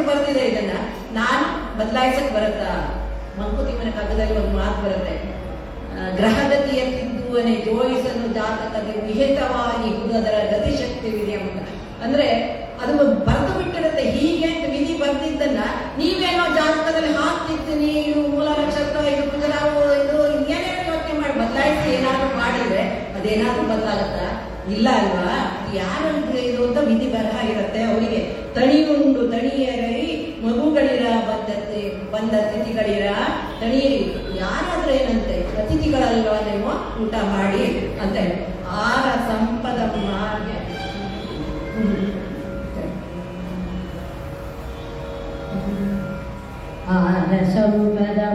ಬರ್ದಿದೆ ಇದನ್ನ ನಾನು ಬದಲಾಯಿಸಕ್ ಬರುತ್ತಾ ಮಂಕುತಿಮ್ಮನ ಕಾಗದಲ್ಲಿ ಒಂದು ಮಾತು ಬರುತ್ತೆ ಆ, ಗ್ರಹಗತಿಯ ತಿದ್ದುವನೆ ಜೋಯಿಸಲು ಜಾತಕದ ವಿಹಿತವಾಗಿ ಅದರ ಗತಿಶಕ್ತಿವಿದೆ ಅಂತ ಅಂದ್ರೆ ಅದು ಬರೆದು ಬಿಟ್ಟಿರುತ್ತೆ ಹೀಗೆ ಅಂತ ವಿಧಿ ಬರ್ದಿದ್ದನ್ನ ನೀವೇನೋ ಜಾತಕದಲ್ಲಿ ಹಾಕ್ತಿರ್ತೀನಿ ಇದು ಮೂಲ ನಕ್ಷತ್ರ ಇದು ಕುಜರಾವು ಇದು ಏನೇನೋ ಯೋಚನೆ ಮಾಡಿ ಬದಲಾಯಿಸಿ ಏನಾದ್ರು ಮಾಡಿದ್ರೆ ಅದೇನಾದ್ರೂ ಬದಲಾಗತ್ತಾ ಇಲ್ಲ ಅಲ್ವಾ ಯಾರಂದ್ರೆ ಇದು ಅಂತ ವಿಧಿ ಬರಹ ಇರುತ್ತೆ ಅವರಿಗೆ ತಣಿಯುಂಡು ತಣಿಯರೈ ಮಗುಗಳಿರ ಬಂದತೆ ಬಂದ ತಿಥಿಗಳಿರ ತಣಿಯಿರಿ ಯಾರಾದ್ರೂ ಏನಂತೆ ಅತಿಥಿಗಳಲ್ವಾ ನೀವು ಊಟ ಮಾಡಿ ಅಂತ ಹೇಳಿ ಆರ ಸಂಪದ ಮಾರ್ಗ ಆನ ಸಂಪದ